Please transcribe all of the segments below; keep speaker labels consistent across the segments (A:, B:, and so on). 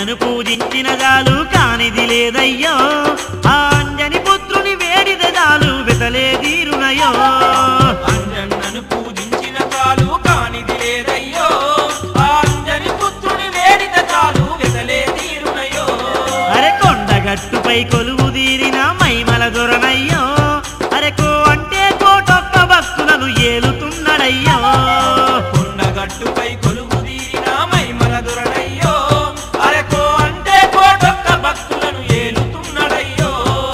A: అంజన్నను పూజించిన చాలు కానిది లేదయ్యో ఆ అంజని పుత్రుని వేడిద చాలు వెతలే తీరునయో
B: అంజన్నను పూజించిన చాలు కానిది లేదయ్యో ఆ అంజని పుత్రుని వేడిత చాలు వెతలే తీరునయో
A: అరే కొండగట్టుపై కొలువు తీరిన మైమల దొరనయ్యో అరే కో అంటే కోటొక్క భక్తులను ఏలుతున్నాడయ్యో
B: కొండగట్టుపై కొలువు తీరిన మైమల దొరడయ్యో అరకో అంటే కోటొక్క భక్తులను ఏలుతున్నాడయ్యో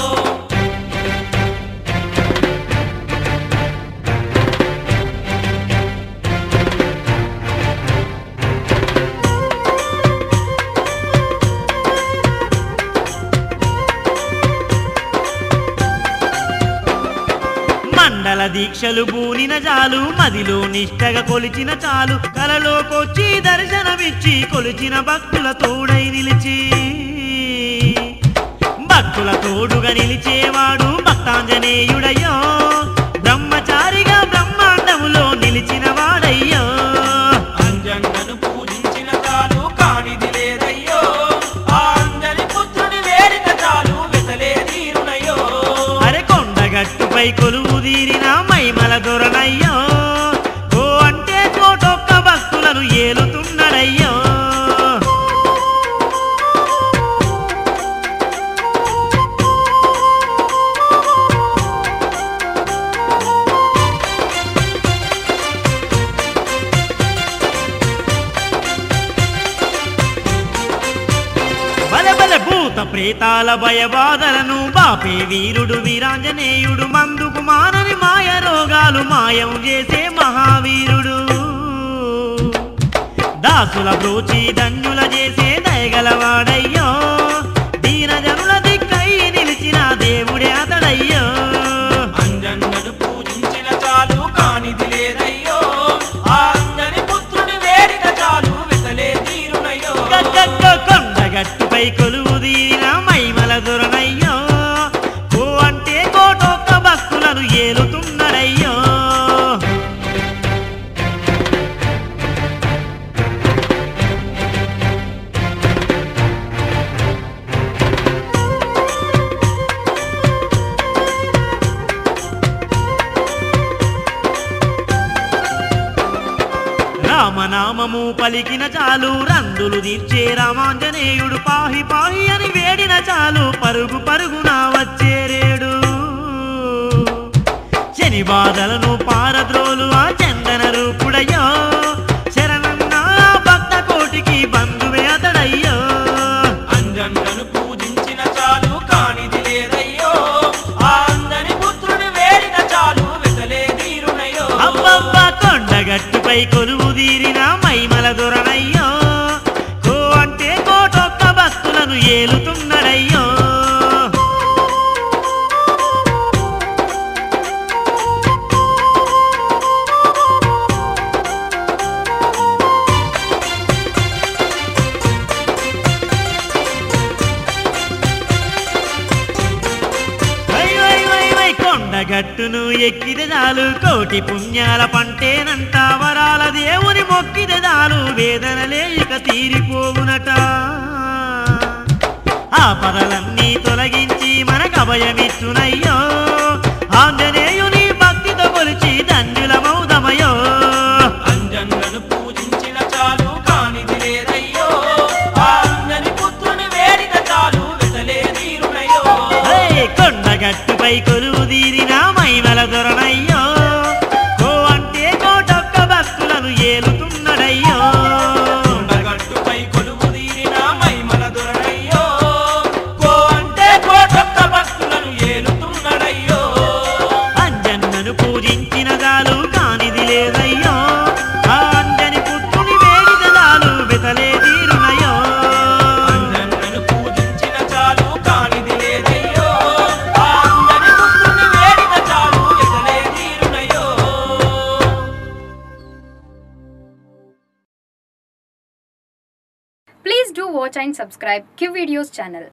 A: మండల దీక్షలు బూనిన చాలు మదిలో నిష్టగా కొలిచిన చాలు కలలోకొచ్చి దర్శనమిచ్చి కొలిచిన భక్తుల తోడై నిలిచి భక్తుల తోడుగా నిలిచేవాడు భక్తాంజనేయుడయ్యో బ్రహ్మచారిగా బ్రహ్మాండములో నిలిచిన వాడయ్యో
B: అంజన్నను పూజించిన చాలు కానిది లేదయ్యో ఆ అంజని పుత్రుని వేడిత చాలు వెతలే తీరునయ్యో
A: అరే కొండగట్టుపై కొలువు తీరిన మైమల దొరనయ్యో ఓ అంటే కోటొక్క భక్తులను ఏలుతున్నాడయ్యో బలబల భూత ప్రేతాల భయబాధలను బాపే వీరుడు వీరాంజనేయుడు మందుకు మానని మాయ రోగాలు మాయం చేసే మహావీరుడు దాసుల బ్రోచి ధన్యుల చేసే దయగలవాడయ్యో దీనజనుల దిక్కై నిలిచిన దేవుడే అతడయ్యో
B: అంజన్నను పూజించిన చాలు కానిది లేదయ్యో ఆ అంజని పుత్రుని వేడిత చాలు వెతలే తీరునయ్యో
A: గగ్గగ్గ కొండగట్టుపై కొలువు తీరిన మైమల దొరనయ్యో ఓ అంటే కోటొక్క భక్తులను ఏలుతున్నాడయ్యో రామనామము పలికిన చాలు రందులు తీర్చే రామాంజనేయుడు పాహి పాహి అని వేడిన చాలు పరుగు పరుగున వచ్చేరేడు శని బాధలను పారద్రోలు ఆ చందన రూపుడయ్యో శరణన్న భక్త కోటికి బంధువే అతడయ్యో
B: అంజన్నను పూజించిన చాలు కానిది లేదయ్యో ఆ అంజని పుత్రుని వేడిత చాలు వెతలే తీరునయ్యో
A: అబ్బబ్బ కొండగట్టుపై కొలువు తీరిన మైమల దొరనయ్యో కో అంటే కోటొక్క భక్తులను ఏలుతున్నాడయ్యో వై వై వై వై కొండగట్టును ఎక్కితే చాలు కోటి పుణ్యాల పంటేనంట వరాల దేవుని మొక్కితే చాలు వేదనలే ఇక తీరిపోవునట ఆ పదలన్నీ తొలగించి మనకు అభయమిచ్చునయ్యో ఆంజనేయుని భక్తితో కొలిచి ధన్యులమౌదమయో
B: అంజన్నను పూజించిన చాలు కానిది లేదయ్యో ఆ అంజని పుత్రుని వేడిత చాలు వెతలే తీరునయ్యో
A: హే, కొండగట్టుపై కొలువు తీరిన మైమల దొరనయ్యో కో అంటే కోటొక్క భక్తులను ఏలుతున్నాడయ్యో
B: కొండగట్టుపై కొలువు తీరిన మైమల దొరడయ్యో కో అంటే కోటొక్క భక్తులను ఏలుతున్నాడయ్యో
A: అంజన్నను పూజించిన చాలు కానిది లేదయ్యో ఆ అంజని పుత్రుని వేడిన చాలు వెతలే తీరునయో
B: అంజన్నను పూజించిన చాలు కానిది లేదయ్యో ఆ అంజని పుత్రుని వేడిన చాలు వెతలే తీరునయ్యో
C: Please do watch and subscribe Q Videos channel.